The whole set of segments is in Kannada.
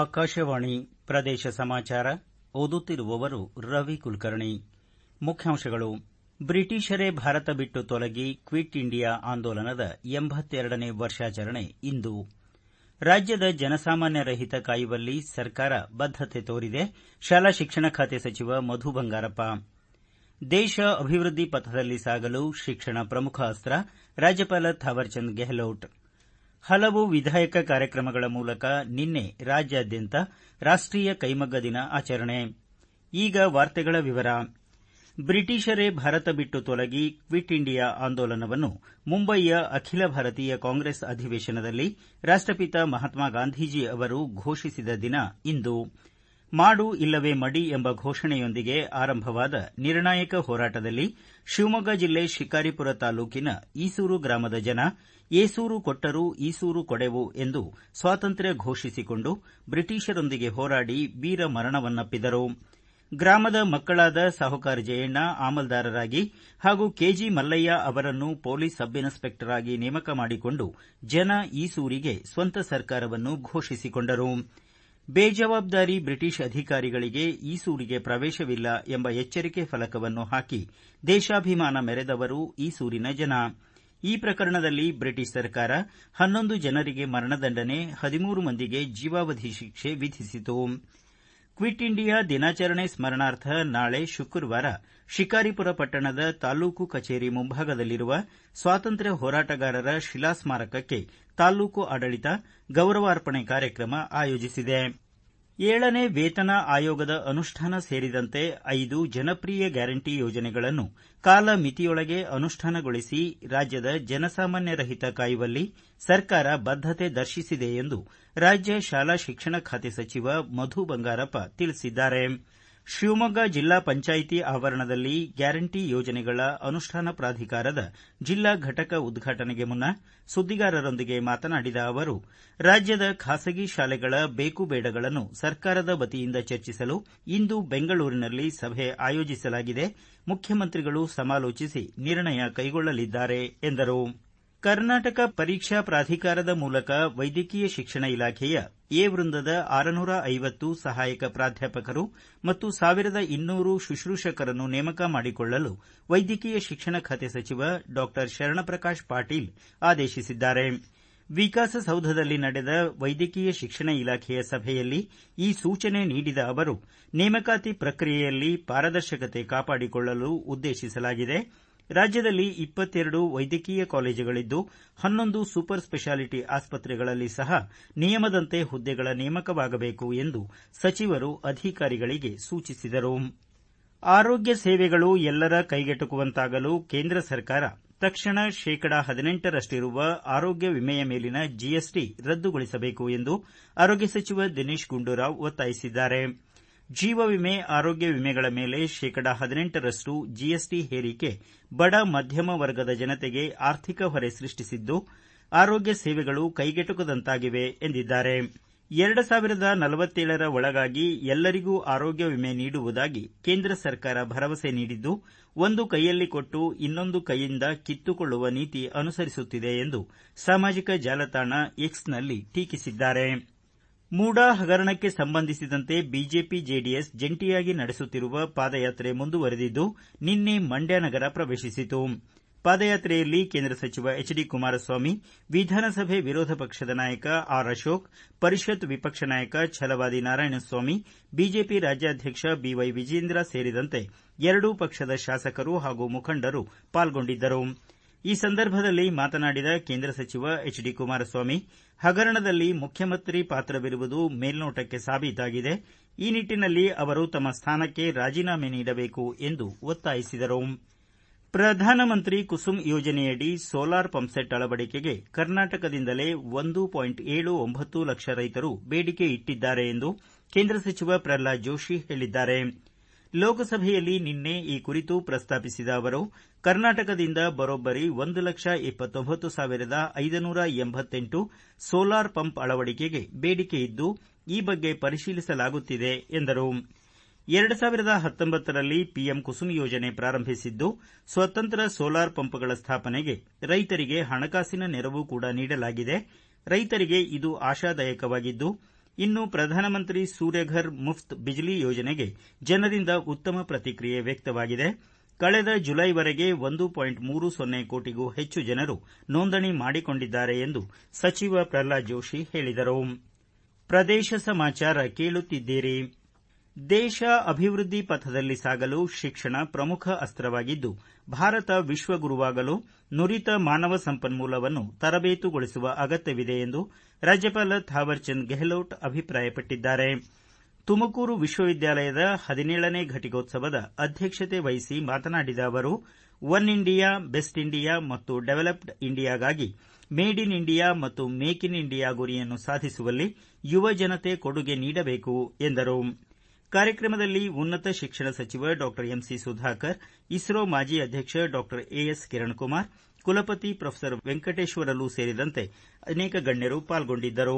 ಆಕಾಶವಾಣಿ ಪ್ರದೇಶ ಸಮಾಚಾರ ಓದುತ್ತಿರುವವರು ರವಿ ಕುಲಕರ್ಣಿ ಮುಖ್ಯಾಂಶಗಳು ಬ್ರಿಟಿಷರೇ ಭಾರತ ಬಿಟ್ಟು ತೊಲಗಿ ಕ್ವಿಟ್ ಇಂಡಿಯಾ ಆಂದೋಲನದ ಎಂಬತ್ತೆರಡನೇ ವರ್ಷಾಚರಣೆ ಇಂದು ರಾಜ್ಯದ ಜನಸಾಮಾನ್ಯರ ಹಿತ ಕಾಯುವಲ್ಲಿ ಸರ್ಕಾರ ಬದ್ದತೆ ತೋರಿದೆ ಶಾಲಾ ಶಿಕ್ಷಣ ಖಾತೆ ಸಚಿವ ಮಧು ಬಂಗಾರಪ್ಪ ದೇಶ ಅಭಿವೃದ್ಧಿ ಪಥದಲ್ಲಿ ಸಾಗಲು ಶಿಕ್ಷಣ ಪ್ರಮುಖ ಅಸ್ತ್ರ ರಾಜ್ಯಪಾಲ ಥಾವರ್ಚಂದ್ ಗೆಹ್ಲೋಟ್ ಹಲವು ವಿಧಾಯಕ ಕಾರ್ಯಕ್ರಮಗಳ ಮೂಲಕ ನಿನ್ನೆ ರಾಜ್ಯಾದ್ಯಂತ ರಾಷ್ಟೀಯ ಕೈಮಗ್ಗ ದಿನ ಆಚರಣೆ ಈಗ ವಾರ್ತೆಗಳ ವಿವರ ಬ್ರಿಟಿಷರೇ ಭಾರತ ಬಿಟ್ಟು ತೊಲಗಿ ಕ್ವಿಟ್ ಇಂಡಿಯಾ ಆಂದೋಲನವನ್ನು ಮುಂಬಯಿಯ ಅಖಿಲ ಭಾರತೀಯ ಕಾಂಗ್ರೆಸ್ ಅಧಿವೇಶನದಲ್ಲಿ ರಾಷ್ಟಪಿತ ಮಹಾತ್ಮ ಗಾಂಧೀಜಿ ಅವರು ಘೋಷಿಸಿದ ದಿನ ಇಂದು ಮಾಡು ಇಲ್ಲವೇ ಮಡಿ ಎಂಬ ಘೋಷಣೆಯೊಂದಿಗೆ ಆರಂಭವಾದ ನಿರ್ಣಾಯಕ ಹೋರಾಟದಲ್ಲಿ ಶಿವಮೊಗ್ಗ ಜಿಲ್ಲೆ ಶಿಕಾರಿಪುರ ತಾಲೂಕಿನ ಈಸೂರು ಗ್ರಾಮದ ಜನ ಏಸೂರು ಕೊಟ್ಟರೂ ಈಸೂರು ಕೊಡೆವು ಎಂದು ಸ್ವಾತಂತ್ರ್ಯ ಘೋಷಿಸಿಕೊಂಡು ಬ್ರಿಟಿಷರೊಂದಿಗೆ ಹೋರಾಡಿ ವೀರ ಮರಣವನ್ನಪ್ಪಿದರು ಗ್ರಾಮದ ಮಕ್ಕಳಾದ ಸಾಹುಕಾರ ಜಯಣ್ಣ ಆಮಲ್ದಾರರಾಗಿ ಹಾಗೂ ಕೆಜಿ ಮಲ್ಲಯ್ಯ ಅವರನ್ನು ಪೊಲೀಸ್ ಸಬ್ ಇನ್ಸ್ಪೆಕ್ಟರ್ ಆಗಿ ನೇಮಕ ಮಾಡಿಕೊಂಡು ಜನ ಈಸೂರಿಗೆ ಸ್ವಂತ ಸರ್ಕಾರವನ್ನು ಘೋಷಿಸಿಕೊಂಡರು ಬೇಜವಾಬ್ದಾರಿ ಬ್ರಿಟಿಷ್ ಅಧಿಕಾರಿಗಳಿಗೆ ಈಸೂರಿಗೆ ಪ್ರವೇಶವಿಲ್ಲ ಎಂಬ ಎಚ್ಚರಿಕೆ ಫಲಕವನ್ನು ಹಾಕಿ ದೇಶಾಭಿಮಾನ ಮೆರೆದವರು ಈಸೂರಿನ ಜನ ಈ ಪ್ರಕರಣದಲ್ಲಿ ಬ್ರಿಟಿಷ್ ಸರ್ಕಾರ ಹನ್ನೊಂದು ಜನರಿಗೆ ಮರಣದಂಡನೆ ಹದಿಮೂರು ಮಂದಿಗೆ ಜೀವಾವಧಿ ಶಿಕ್ಷೆ ವಿಧಿಸಿತು ಕ್ವಿಟ್ ಇಂಡಿಯಾ ದಿನಾಚರಣೆ ಸ್ಮರಣಾರ್ಥ ನಾಳೆ ಶುಕ್ರವಾರ ಶಿಕಾರಿಪುರ ಪಟ್ಟಣದ ತಾಲೂಕು ಕಚೇರಿ ಮುಂಭಾಗದಲ್ಲಿರುವ ಸ್ವಾತಂತ್ರ್ಯ ಹೋರಾಟಗಾರರ ಶಿಲಾಸ್ಮಾರಕಕ್ಕೆ ತಾಲೂಕು ಆಡಳಿತ ಗೌರವಾರ್ಪಣೆ ಕಾರ್ಯಕ್ರಮ ಆಯೋಜಿಸಿದೆ ಏಳನೇ ವೇತನ ಆಯೋಗದ ಅನುಷ್ಠಾನ ಸೇರಿದಂತೆ ಐದು ಜನಪ್ರಿಯ ಗ್ಯಾರಂಟಿ ಯೋಜನೆಗಳನ್ನು ಕಾಲಮಿತಿಯೊಳಗೆ ಅನುಷ್ಠಾನಗೊಳಿಸಿ ರಾಜ್ಯದ ಜನಸಾಮಾನ್ಯರ ಹಿತ ಕಾಯುವಲ್ಲಿ ಸರ್ಕಾರ ಬದ್ದತೆ ದರ್ಶಿಸಿದೆ ಎಂದು ರಾಜ್ಯ ಶಾಲಾ ಶಿಕ್ಷಣ ಖಾತೆ ಸಚಿವ ಮಧು ಬಂಗಾರಪ್ಪ ತಿಳಿಸಿದ್ದಾರೆ ಶಿವಮೊಗ್ಗ ಜಿಲ್ಲಾ ಪಂಚಾಯಿತಿ ಆವರಣದಲ್ಲಿ ಗ್ಯಾರಂಟಿ ಯೋಜನೆಗಳ ಅನುಷ್ಠಾನ ಪ್ರಾಧಿಕಾರದ ಜಿಲ್ಲಾ ಘಟಕ ಉದ್ಘಾಟನೆಗೆ ಮುನ್ನ ಸುದ್ದಿಗಾರರೊಂದಿಗೆ ಮಾತನಾಡಿದ ಅವರು ರಾಜ್ಯದ ಖಾಸಗಿ ಶಾಲೆಗಳ ಬೇಕುಬೇಡಗಳನ್ನು ಸರ್ಕಾರದ ವತಿಯಿಂದ ಚರ್ಚಿಸಲು ಇಂದು ಬೆಂಗಳೂರಿನಲ್ಲಿ ಸಭೆ ಆಯೋಜಿಸಲಾಗಿದೆ ಮುಖ್ಯಮಂತ್ರಿಗಳು ಸಮಾಲೋಚಿಸಿ ನಿರ್ಣಯ ಕೈಗೊಳ್ಳಲಿದ್ದಾರೆ ಎಂದರು ಕರ್ನಾಟಕ ಪರೀಕ್ಷಾ ಪ್ರಾಧಿಕಾರದ ಮೂಲಕ ವೈದ್ಯಕೀಯ ಶಿಕ್ಷಣ ಇಲಾಖೆಯ ಎ ವೃಂದದ ಆರುನೂರ ಐವತ್ತು ಸಹಾಯಕ ಪ್ರಾಧ್ಯಾಪಕರು ಮತ್ತು ಸಾವಿರದ ಇನ್ನೂರು ಶುಶ್ರೂಷಕರನ್ನು ನೇಮಕ ಮಾಡಿಕೊಳ್ಳಲು ವೈದ್ಯಕೀಯ ಶಿಕ್ಷಣ ಖಾತೆ ಸಚಿವ ಡಾ ಶರಣಪ್ರಕಾಶ್ ಪಾಟೀಲ್ ಆದೇಶಿಸಿದ್ದಾರೆ ವಿಕಾಸಸೌಧದಲ್ಲಿ ನಡೆದ ವೈದ್ಯಕೀಯ ಶಿಕ್ಷಣ ಇಲಾಖೆಯ ಸಭೆಯಲ್ಲಿ ಈ ಸೂಚನೆ ನೀಡಿದ ಅವರು ನೇಮಕಾತಿ ಪ್ರಕ್ರಿಯೆಯಲ್ಲಿ ಪಾರದರ್ಶಕತೆ ಕಾಪಾಡಿಕೊಳ್ಳಲು ಉದ್ದೇಶಿಸಲಾಗಿದೆ ರಾಜ್ಯದಲ್ಲಿ ಇಪ್ಪತ್ತೆರಡು ವೈದ್ಯಕೀಯ ಕಾಲೇಜುಗಳಿದ್ದು ಹನ್ನೊಂದು ಸೂಪರ್ ಸ್ಪೆಷಾಲಿಟಿ ಆಸ್ಪತ್ರೆಗಳಲ್ಲಿ ಸಹ ನಿಯಮದಂತೆ ಹುದ್ದೆಗಳ ನೇಮಕವಾಗಬೇಕು ಎಂದು ಸಚಿವರು ಅಧಿಕಾರಿಗಳಿಗೆ ಸೂಚಿಸಿದರು ಆರೋಗ್ಯ ಸೇವೆಗಳು ಎಲ್ಲರ ಕೈಗೆಟುಕುವಂತಾಗಲು ಕೇಂದ್ರ ಸರ್ಕಾರ ತಕ್ಷಣ ಶೇಕಡಾ ಹದಿನೆಂಟರಷ್ಟಿರುವ ಆರೋಗ್ಯ ವಿಮೆಯ ಮೇಲಿನ ಜಿಎಸ್ಟಿ ರದ್ದುಗೊಳಿಸಬೇಕು ಎಂದು ಆರೋಗ್ಯ ಸಚಿವ ದಿನೇಶ್ ಗುಂಡೂರಾವ್ ಒತ್ತಾಯಿಸಿದ್ದಾರೆ ಜೀವ ವಿಮೆ ಆರೋಗ್ಯ ವಿಮೆಗಳ ಮೇಲೆ ಶೇಕಡಾ ಹದಿನೆಂಟರಷ್ಟು ಜಿಎಸ್ಟಿ ಹೇರಿಕೆ ಬಡ ಮಧ್ಯಮ ವರ್ಗದ ಜನತೆಗೆ ಆರ್ಥಿಕ ಹೊರೆ ಸೃಷ್ಟಿಸಿದ್ದು ಆರೋಗ್ಯ ಸೇವೆಗಳು ಕೈಗೆಟುಕದಂತಾಗಿವೆ ಎಂದಿದ್ದಾರೆ ಎರಡು ಸಾವಿರದ ನಲವತ್ತೇಳರ ಒಳಗಾಗಿ ಎಲ್ಲರಿಗೂ ಆರೋಗ್ಯ ವಿಮೆ ನೀಡುವುದಾಗಿ ಕೇಂದ್ರ ಸರ್ಕಾರ ಭರವಸೆ ನೀಡಿದ್ದು ಒಂದು ಕೈಯಲ್ಲಿ ಕೊಟ್ಟು ಇನ್ನೊಂದು ಕೈಯಿಂದ ಕಿತ್ತುಕೊಳ್ಳುವ ನೀತಿ ಅನುಸರಿಸುತ್ತಿದೆ ಎಂದು ಸಾಮಾಜಿಕ ಜಾಲತಾಣ ಎಕ್ಸ್ನಲ್ಲಿ ಟೀಕಿಸಿದ್ದಾರೆ ಮೂಡಾ ಹಗರಣಕ್ಕೆ ಸಂಬಂಧಿಸಿದಂತೆ ಬಿಜೆಪಿ ಜೆಡಿಎಸ್ ಜಂಟಿಯಾಗಿ ನಡೆಸುತ್ತಿರುವ ಪಾದಯಾತ್ರೆ ಮುಂದುವರೆದಿದ್ದು ನಿನ್ನೆ ಮಂಡ್ಯ ನಗರ ಪ್ರವೇಶಿಸಿತು ಪಾದಯಾತ್ರೆಯಲ್ಲಿ ಕೇಂದ್ರ ಸಚಿವ ಎಚ್ ಡಿ ಕುಮಾರಸ್ವಾಮಿ ವಿಧಾನಸಭೆ ವಿರೋಧ ಪಕ್ಷದ ನಾಯಕ ಆರ್ ಅಶೋಕ್ ಪರಿಷತ್ ವಿಪಕ್ಷ ನಾಯಕ ಛಲವಾದಿ ನಾರಾಯಣಸ್ವಾಮಿ ಬಿಜೆಪಿ ರಾಜ್ಯಾಧ್ಯಕ್ಷ ಬಿವೈ ವಿಜೇಂದ್ರ ಸೇರಿದಂತೆ ಎರಡೂ ಪಕ್ಷದ ಶಾಸಕರು ಹಾಗೂ ಮುಖಂಡರು ಪಾಲ್ಗೊಂಡಿದ್ದರು ಈ ಸಂದರ್ಭದಲ್ಲಿ ಮಾತನಾಡಿದ ಕೇಂದ್ರ ಸಚಿವ ಎಚ್ ಡಿ ಕುಮಾರಸ್ವಾಮಿ ಹಗರಣದಲ್ಲಿ ಮುಖ್ಯಮಂತ್ರಿ ಪಾತ್ರವಿರುವುದು ಮೇಲ್ನೋಟಕ್ಕೆ ಸಾಬೀತಾಗಿದೆ ಈ ನಿಟ್ಟನಲ್ಲಿ ಅವರು ತಮ್ಮ ಸ್ಥಾನಕ್ಕೆ ರಾಜೀನಾಮೆ ನೀಡಬೇಕು ಎಂದು ಒತ್ತಾಯಿಸಿದರು ಪ್ರಧಾನಮಂತ್ರಿ ಕುಸುಮ್ ಯೋಜನೆಯಡಿ ಸೋಲಾರ್ ಪಂಪ್ಸೆಟ್ ಅಳವಡಿಕೆಗೆ ಕರ್ನಾಟಕದಿಂದಲೇ ಒಂದು ಪಾಯಿಂಟ್ ಏಳು ಒಂಬತ್ತು ಲಕ್ಷ ರೈತರು ಬೇಡಿಕೆ ಇಟ್ಟಿದ್ದಾರೆ ಎಂದು ಕೇಂದ್ರ ಸಚಿವ ಪ್ರಹ್ಲಾದ್ ಜೋಶಿ ಹೇಳಿದ್ದಾರೆ ಲೋಕಸಭೆಯಲ್ಲಿ ನಿನ್ನೆ ಈ ಕುರಿತು ಪ್ರಸ್ತಾಪಿಸಿದ ಅವರು ಕರ್ನಾಟಕದಿಂದ ಬರೋಬ್ಬರಿ ಒಂದು ಲಕ್ಷ ಇಪ್ಪತ್ತೊಂಬತ್ತು ಸಾವಿರದ ಐದುನೂರ ಎಂಬತ್ತೆಂಟು ಸೋಲಾರ್ ಪಂಪ್ ಅಳವಡಿಕೆಗೆ ಬೇಡಿಕೆ ಇದ್ದು ಈ ಬಗ್ಗೆ ಪರಿಶೀಲಿಸಲಾಗುತ್ತಿದೆ ಎಂದರು ಎರಡು ಸಾವಿರದ ಹತ್ತೊಂಬತ್ತರಲ್ಲಿ ಪಿಎಂ ಕುಸುಮ್ ಯೋಜನೆ ಪ್ರಾರಂಭಿಸಿದ್ದು ಸ್ವತಂತ್ರ ಸೋಲಾರ್ ಪಂಪ್ಗಳ ಸ್ಥಾಪನೆಗೆ ರೈತರಿಗೆ ಹಣಕಾಸಿನ ನೆರವು ಕೂಡ ನೀಡಲಾಗಿದೆ ರೈತರಿಗೆ ಇದು ಆಶಾದಾಯಕವಾಗಿದ್ದು ಇನ್ನು ಪ್ರಧಾನಮಂತ್ರಿ ಸೂರ್ಯಘರ್ ಮುಫ್ತ್ ಬಿಜ್ಲಿ ಯೋಜನೆಗೆ ಜನರಿಂದ ಉತ್ತಮ ಪ್ರತಿಕ್ರಿಯೆ ವ್ಯಕ್ತವಾಗಿದೆ ಕಳೆದ ಜುಲೈವರೆಗೆ ಒಂದು ಪಾಯಿಂಟ್ ಮೂರು ಸೊನ್ನೆ ಕೋಟಿಗೂ ಹೆಚ್ಚು ಜನರು ನೋಂದಣಿ ಮಾಡಿಕೊಂಡಿದ್ದಾರೆ ಎಂದು ಸಚಿವ ಪ್ರಹ್ಲಾದ್ ಜೋಶಿ ಹೇಳಿದರು ಪ್ರದೇಶ ಸಮಾಚಾರ ಕೇಳುತ್ತಿದ್ದೀರಿ ದೇಶ ಅಭಿವೃದ್ಧಿ ಪಥದಲ್ಲಿ ಸಾಗಲು ಶಿಕ್ಷಣ ಪ್ರಮುಖ ಅಸ್ತ್ರವಾಗಿದ್ದು ಭಾರತ ವಿಶ್ವಗುರುವಾಗಲು ನುರಿತ ಮಾನವ ಸಂಪನ್ಮೂಲವನ್ನು ತರಬೇತುಗೊಳಿಸುವ ಅಗತ್ಯವಿದೆ ಎಂದು ರಾಜ್ಯಪಾಲ ಥಾವರ್ಚಂದ್ ಗೆಹ್ಲೋಟ್ ಅಭಿಪ್ರಾಯಪಟ್ಟಿದ್ದಾರೆ ತುಮಕೂರು ವಿಶ್ವವಿದ್ಯಾಲಯದ ಹದಿನೇಳನೇ ಘಟಿಕೋತ್ಸವದ ಅಧ್ಯಕ್ಷತೆ ವಹಿಸಿ ಮಾತನಾಡಿದ ಅವರು ಒನ್ ಇಂಡಿಯಾ ಬೆಸ್ಟ್ ಇಂಡಿಯಾ ಮತ್ತು ಡೆವಲಪ್ಡ್ ಇಂಡಿಯಾಗಾಗಿ ಮೇಡ್ ಇನ್ ಇಂಡಿಯಾ ಮತ್ತು ಮೇಕ್ ಇನ್ ಇಂಡಿಯಾ ಗುರಿಯನ್ನು ಸಾಧಿಸುವಲ್ಲಿ ಯುವ ಜನತೆ ಕೊಡುಗೆ ನೀಡಬೇಕು ಎಂದರು ಕಾರ್ಯಕ್ರಮದಲ್ಲಿ ಉನ್ನತ ಶಿಕ್ಷಣ ಸಚಿವ ಡಾ ಎಂಸಿ ಸುಧಾಕರ್ ಇಸ್ರೋ ಮಾಜಿ ಅಧ್ಯಕ್ಷ ಡಾ ಎಎಸ್ ಕಿರಣಕುಮಾರ್ ಕುಲಪತಿ ಪ್ರೊಫೆಸರ್ ವೆಂಕಟೇಶ್ವರಲು ಸೇರಿದಂತೆ ಅನೇಕ ಗಣ್ಯರು ಪಾಲ್ಗೊಂಡಿದ್ದರು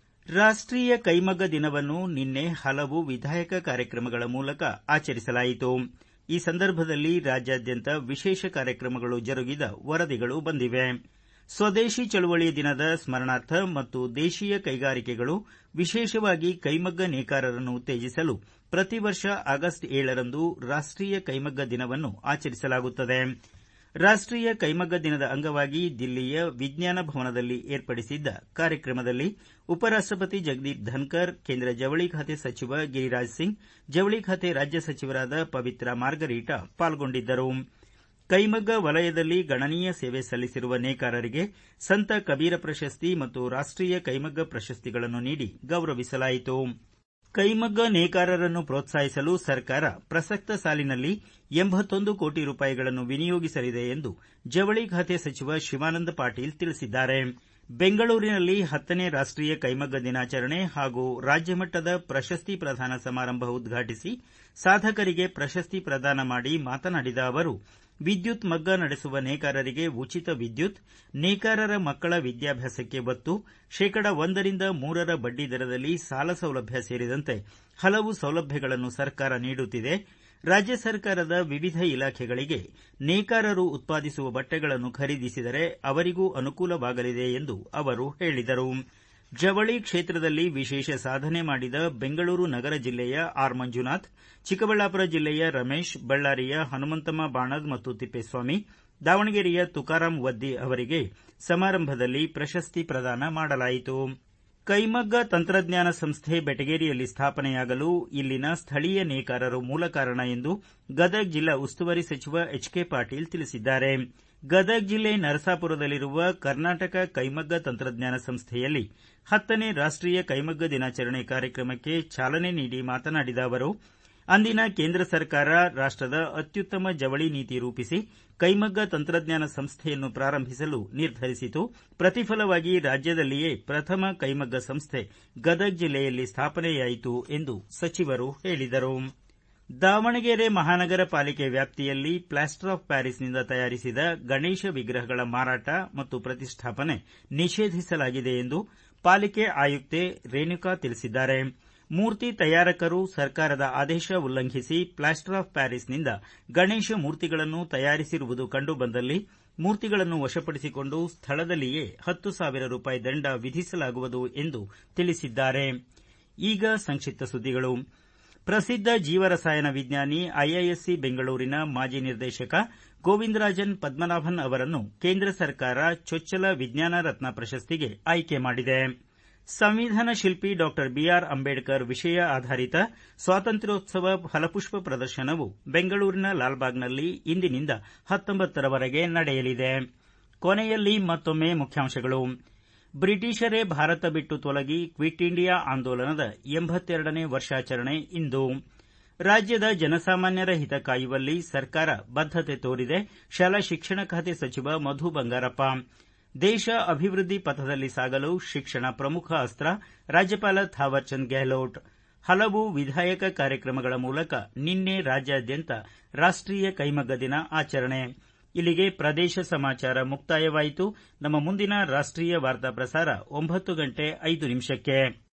ರಾಷ್ಟೀಯ ಕೈಮಗ್ಗ ದಿನವನ್ನು ನಿನ್ನೆ ಹಲವು ವಿಧಾಯಕ ಕಾರ್ಯಕ್ರಮಗಳ ಮೂಲಕ ಆಚರಿಸಲಾಯಿತು ಈ ಸಂದರ್ಭದಲ್ಲಿ ರಾಜ್ಯಾದ್ಯಂತ ವಿಶೇಷ ಕಾರ್ಯಕ್ರಮಗಳು ಜರುಗಿದ ವರದಿಗಳು ಬಂದಿವೆ ಸ್ವದೇಶಿ ಚಳವಳಿ ದಿನದ ಸ್ಮರಣಾರ್ಥ ಮತ್ತು ದೇಶೀಯ ಕೈಗಾರಿಕೆಗಳು ವಿಶೇಷವಾಗಿ ಕೈಮಗ್ಗ ನೇಕಾರರನ್ನು ಉತ್ತೇಜಿಸಲು ಪ್ರತಿ ವರ್ಷ ಆಗಸ್ಟ್ ಏಳರಂದು ರಾಷ್ಟೀಯ ಕೈಮಗ್ಗ ದಿನವನ್ನು ಆಚರಿಸಲಾಗುತ್ತದೆ ರಾಷ್ಟೀಯ ಕೈಮಗ್ಗ ದಿನದ ಅಂಗವಾಗಿ ದಿಲ್ಲಿಯ ವಿಜ್ಞಾನ ಭವನದಲ್ಲಿ ಏರ್ಪಡಿಸಿದ್ದ ಕಾರ್ಯಕ್ರಮದಲ್ಲಿ ಉಪರಾಷ್ಟಪತಿ ಜಗದೀಪ್ ಧನ್ಕರ್ ಕೇಂದ್ರ ಜವಳಿ ಖಾತೆ ಸಚಿವ ಗಿರಿರಾಜ್ ಸಿಂಗ್ ಜವಳಿ ಖಾತೆ ರಾಜ್ಯ ಸಚಿವರಾದ ಪವಿತ್ರ ಮಾರ್ಗರೀಟಾ ಪಾಲ್ಗೊಂಡಿದ್ದರು ಕೈಮಗ್ಗ ವಲಯದಲ್ಲಿ ಗಣನೀಯ ಸೇವೆ ಸಲ್ಲಿಸಿರುವ ನೇಕಾರರಿಗೆ ಸಂತ ಕಬೀರ ಪ್ರಶಸ್ತಿ ಮತ್ತು ರಾಷ್ಟೀಯ ಕೈಮಗ್ಗ ಪ್ರಶಸ್ತಿಗಳನ್ನು ನೀಡಿ ಗೌರವಿಸಲಾಯಿತು ಕೈಮಗ್ಗ ನೇಕಾರರನ್ನು ಪ್ರೋತ್ಸಾಹಿಸಲು ಸರ್ಕಾರ ಪ್ರಸಕ್ತ ಸಾಲಿನಲ್ಲಿ ಎಂಬತ್ತೊಂದು ಕೋಟಿ ರೂಪಾಯಿಗಳನ್ನು ವಿನಿಯೋಗಿಸಲಿದೆ ಎಂದು ಜವಳಿ ಖಾತೆ ಸಚಿವ ಶಿವಾನಂದ ಪಾಟೀಲ್ ತಿಳಿಸಿದ್ದಾರೆ ಬೆಂಗಳೂರಿನಲ್ಲಿ ಹತ್ತನೇ ರಾಷ್ಟೀಯ ಕೈಮಗ್ಗ ದಿನಾಚರಣೆ ಹಾಗೂ ರಾಜ್ಯಮಟ್ಟದ ಪ್ರಶಸ್ತಿ ಪ್ರದಾನ ಸಮಾರಂಭ ಉದ್ಘಾಟಿಸಿ ಸಾಧಕರಿಗೆ ಪ್ರಶಸ್ತಿ ಪ್ರದಾನ ಮಾಡಿ ಮಾತನಾಡಿದ ಅವರು ವಿದ್ಯುತ್ ಮಗ್ಗ ನಡೆಸುವ ನೇಕಾರರಿಗೆ ಉಚಿತ ವಿದ್ಯುತ್ ನೇಕಾರರ ಮಕ್ಕಳ ವಿದ್ಯಾಭ್ಯಾಸಕ್ಕೆ ಒತ್ತು ಶೇಕಡ ಒಂದರಿಂದ ಮೂರರ ಬಡ್ಡಿ ದರದಲ್ಲಿ ಸಾಲ ಸೌಲಭ್ಯ ಸೇರಿದಂತೆ ಹಲವು ಸೌಲಭ್ಯಗಳನ್ನು ಸರ್ಕಾರ ನೀಡುತ್ತಿದೆ ರಾಜ್ಯ ಸರ್ಕಾರದ ವಿವಿಧ ಇಲಾಖೆಗಳಿಗೆ ನೇಕಾರರು ಉತ್ಪಾದಿಸುವ ಬಟ್ಟೆಗಳನ್ನು ಖರೀದಿಸಿದರೆ ಅವರಿಗೂ ಅನುಕೂಲವಾಗಲಿದೆ ಎಂದು ಅವರು ಹೇಳಿದರು ಜವಳಿ ಕ್ಷೇತ್ರದಲ್ಲಿ ವಿಶೇಷ ಸಾಧನೆ ಮಾಡಿದ ಬೆಂಗಳೂರು ನಗರ ಜಿಲ್ಲೆಯ ಆರ್ ಮಂಜುನಾಥ್ ಚಿಕ್ಕಬಳ್ಳಾಪುರ ಜಿಲ್ಲೆಯ ರಮೇಶ್ ಬಳ್ಳಾರಿಯ ಹನುಮಂತಮ್ಮ ಬಾಣದ್ ಮತ್ತು ತಿಪ್ಪೇಸ್ವಾಮಿ ದಾವಣಗೆರೆಯ ತುಕಾರಾಂ ವದ್ದಿ ಅವರಿಗೆ ಸಮಾರಂಭದಲ್ಲಿ ಪ್ರಶಸ್ತಿ ಪ್ರದಾನ ಮಾಡಲಾಯಿತು ಕೈಮಗ್ಗ ತಂತ್ರಜ್ಞಾನ ಸಂಸ್ಥೆ ಬೆಟಗೇರಿಯಲ್ಲಿ ಸ್ಥಾಪನೆಯಾಗಲು ಇಲ್ಲಿನ ಸ್ಥಳೀಯ ನೇಕಾರರು ಮೂಲ ಕಾರಣ ಎಂದು ಗದಗ ಜಿಲ್ಲಾ ಉಸ್ತುವಾರಿ ಸಚಿವ ಎಚ್ ಕೆ ಪಾಟೀಲ್ ತಿಳಿಸಿದ್ದಾರೆ ಗದಗ ಜಿಲ್ಲೆ ನರಸಾಪುರದಲ್ಲಿರುವ ಕರ್ನಾಟಕ ಕೈಮಗ್ಗ ತಂತ್ರಜ್ಞಾನ ಸಂಸ್ಥೆಯಲ್ಲಿ ಹತ್ತನೇ ರಾಷ್ಟೀಯ ಕೈಮಗ್ಗ ದಿನಾಚರಣೆ ಕಾರ್ಯಕ್ರಮಕ್ಕೆ ಚಾಲನೆ ನೀಡಿ ಮಾತನಾಡಿದ ಅವರು ಅಂದಿನ ಕೇಂದ್ರ ಸರ್ಕಾರ ರಾಷ್ಟದ ಅತ್ಯುತ್ತಮ ಜವಳಿ ನೀತಿ ರೂಪಿಸಿ ಕೈಮಗ್ಗ ತಂತ್ರಜ್ಞಾನ ಸಂಸ್ಥೆಯನ್ನು ಪ್ರಾರಂಭಿಸಲು ನಿರ್ಧರಿಸಿತು ಪ್ರತಿಫಲವಾಗಿ ರಾಜ್ಯದಲ್ಲಿಯೇ ಪ್ರಥಮ ಕೈಮಗ್ಗ ಸಂಸ್ಥೆ ಗದಗ ಜಿಲ್ಲೆಯಲ್ಲಿ ಸ್ಥಾಪನೆಯಾಯಿತು ಎಂದು ಸಚಿವರು ಹೇಳಿದರು ದಾವಣಗೆರೆ ಮಹಾನಗರ ಪಾಲಿಕೆ ವ್ಯಾಪ್ತಿಯಲ್ಲಿ ಪ್ಲಾಸ್ಟರ್ ಆಫ್ ಪ್ಯಾರಿಸ್ನಿಂದ ತಯಾರಿಸಿದ ಗಣೇಶ ವಿಗ್ರಹಗಳ ಮಾರಾಟ ಮತ್ತು ಪ್ರತಿಷ್ಠಾಪನೆ ನಿಷೇಧಿಸಲಾಗಿದೆ ಎಂದು ಪಾಲಿಕೆ ಆಯುಕ್ತೆ ರೇಣುಕಾ ತಿಳಿಸಿದ್ದಾರೆ ಮೂರ್ತಿ ತಯಾರಕರು ಸರ್ಕಾರದ ಆದೇಶ ಉಲ್ಲಂಘಿಸಿ ಪ್ಲಾಸ್ಟರ್ ಆಫ್ ಪ್ಯಾರಿಸ್ನಿಂದ ಗಣೇಶ ಮೂರ್ತಿಗಳನ್ನು ತಯಾರಿಸಿರುವುದು ಕಂಡುಬಂದಲ್ಲಿ ಮೂರ್ತಿಗಳನ್ನು ವಶಪಡಿಸಿಕೊಂಡು ಸ್ಥಳದಲ್ಲಿಯೇ ಹತ್ತು ಸಾವಿರ ರೂಪಾಯಿ ದಂಡ ವಿಧಿಸಲಾಗುವುದು ಎಂದು ತಿಳಿಸಿದ್ದಾರೆ ಈಗ ಸಂಕ್ಷಿಪ್ತ ಸುದ್ದಿಗಳು ಪ್ರಸಿದ್ದ ಜೀವರಸಾಯನ ವಿಜ್ಞಾನಿ ಐಐಎಸ್ಸಿ ಬೆಂಗಳೂರಿನ ಮಾಜಿ ನಿರ್ದೇಶಕ ಗೋವಿಂದರಾಜನ್ ಪದ್ಮನಾಭನ್ ಅವರನ್ನು ಕೇಂದ್ರ ಸರ್ಕಾರ ಚೊಚ್ಚಲ ವಿಜ್ಞಾನ ರತ್ನ ಪ್ರಶಸ್ತಿಗೆ ಆಯ್ಕೆ ಮಾಡಿದೆ ಸಂವಿಧಾನ ಶಿಲ್ಪಿ ಡಾ ಬಿಆರ್ ಅಂಬೇಡ್ಕರ್ ವಿಷಯ ಆಧಾರಿತ ಸ್ವಾತಂತ್ರ್ಯೋತ್ಸವ ಫಲಪುಷ್ಪ ಪ್ರದರ್ಶನವು ಬೆಂಗಳೂರಿನ ಲಾಲ್ಬಾಗ್ನಲ್ಲಿ ಇಂದಿನಿಂದ ಹತ್ತೊಂಬತ್ತರವರೆಗೆ ನಡೆಯಲಿದೆ ಕೊನೆಯಲ್ಲಿ ಮತ್ತೊಮ್ಮೆ ಮುಖ್ಯಾಂಶಗಳು ಬ್ರಿಟಿಷರೇ ಭಾರತ ಬಿಟ್ಟು ತೊಲಗಿ ಕ್ವಿಟ್ ಇಂಡಿಯಾ ಆಂದೋಲನದ ಎಂಬತ್ತೆರಡನೇ ವರ್ಷಾಚರಣೆ ಇಂದು ರಾಜ್ಯದ ಜನಸಾಮಾನ್ಯರ ಹಿತ ಕಾಯುವಲ್ಲಿ ಸರ್ಕಾರ ಬದ್ದತೆ ತೋರಿದೆ ಶಾಲಾ ಶಿಕ್ಷಣ ಖಾತೆ ಸಚಿವ ಮಧು ಬಂಗಾರಪ್ಪ ದೇಶ ಅಭಿವೃದ್ಧಿ ಪಥದಲ್ಲಿ ಸಾಗಲು ಶಿಕ್ಷಣ ಪ್ರಮುಖ ಅಸ್ತ್ರ ರಾಜ್ಯಪಾಲ ಥಾವರ್ಚಂದ್ ಗೆಹ್ಲೋಟ್ ಹಲವು ವಿಧಾಯಕ ಕಾರ್ಯಕ್ರಮಗಳ ಮೂಲಕ ನಿನ್ನೆ ರಾಜ್ಯಾದ್ಯಂತ ರಾಷ್ಟೀಯ ಕೈಮಗ್ಗ ದಿನ ಆಚರಣೆ ಇಲ್ಲಿಗೆ ಪ್ರದೇಶ ಸಮಾಚಾರ ಮುಕ್ತಾಯವಾಯಿತು ನಮ್ಮ ಮುಂದಿನ ರಾಷ್ಟೀಯ ವಾರ್ತಾ ಪ್ರಸಾರ ಒಂಬತ್ತು ಗಂಟೆ ಐದು ನಿಮಿಷಕ್ಕೆ